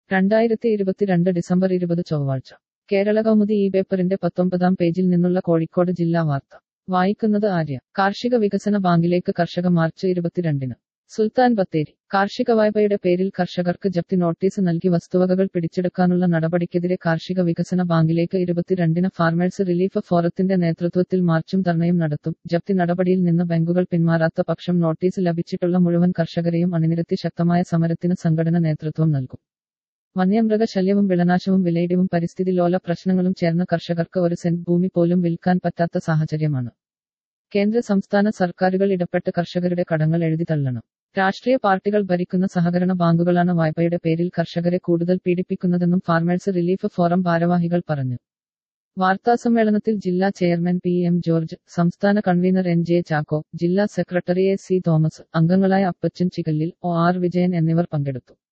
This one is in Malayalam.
രണ്ടായിരത്തി ഇരുപത്തിരണ്ട് ഡിസംബർ ഇരുപത് ചൊവ്വാഴ്ച കേരള കൗമുദി ഈ പേപ്പറിന്റെ പത്തൊമ്പതാം പേജിൽ നിന്നുള്ള കോഴിക്കോട് ജില്ലാ വാർത്ത വായിക്കുന്നത് ആര്യ കാർഷിക വികസന ബാങ്കിലേക്ക് കർഷക മാർച്ച് ഇരുപത്തിരണ്ടിന് സുൽത്താൻ ബത്തേരി കാർഷിക വായ്പയുടെ പേരിൽ കർഷകർക്ക് ജപ്തി നോട്ടീസ് നൽകി വസ്തുവകകൾ പിടിച്ചെടുക്കാനുള്ള നടപടിക്കെതിരെ കാർഷിക വികസന ബാങ്കിലേക്ക് ഇരുപത്തിരണ്ടിന് ഫാർമേഴ്സ് റിലീഫ് ഫോറത്തിന്റെ നേതൃത്വത്തിൽ മാർച്ചും ധർണയും നടത്തും ജപ്തി നടപടിയിൽ നിന്ന് ബാങ്കുകൾ പിന്മാറാത്ത പക്ഷം നോട്ടീസ് ലഭിച്ചിട്ടുള്ള മുഴുവൻ കർഷകരെയും അണിനിരത്തി ശക്തമായ സമരത്തിന് സംഘടന നേതൃത്വം നൽകും വന്യമൃഗ ശല്യവും വിളനാശവും വിലയിടിവും പരിസ്ഥിതി ലോല പ്രശ്നങ്ങളും ചേർന്ന് കർഷകർക്ക് ഒരു സെന്റ് ഭൂമി പോലും വിൽക്കാൻ പറ്റാത്ത സാഹചര്യമാണ് കേന്ദ്ര സംസ്ഥാന സർക്കാരുകൾ ഇടപെട്ട് കർഷകരുടെ കടങ്ങൾ എഴുതി തള്ളണം രാഷ്ട്രീയ പാർട്ടികൾ ഭരിക്കുന്ന സഹകരണ ബാങ്കുകളാണ് വായ്പയുടെ പേരിൽ കർഷകരെ കൂടുതൽ പീഡിപ്പിക്കുന്നതെന്നും ഫാർമേഴ്സ് റിലീഫ് ഫോറം ഭാരവാഹികൾ പറഞ്ഞു വാർത്താസമ്മേളനത്തിൽ ജില്ലാ ചെയർമാൻ പി എം ജോർജ് സംസ്ഥാന കൺവീനർ എൻ ജെ ചാക്കോ ജില്ലാ സെക്രട്ടറി എ സി തോമസ് അംഗങ്ങളായ അപ്പച്ചൻ ചികല്ലിൽ ഒ ആർ വിജയൻ എന്നിവർ പങ്കെടുത്തു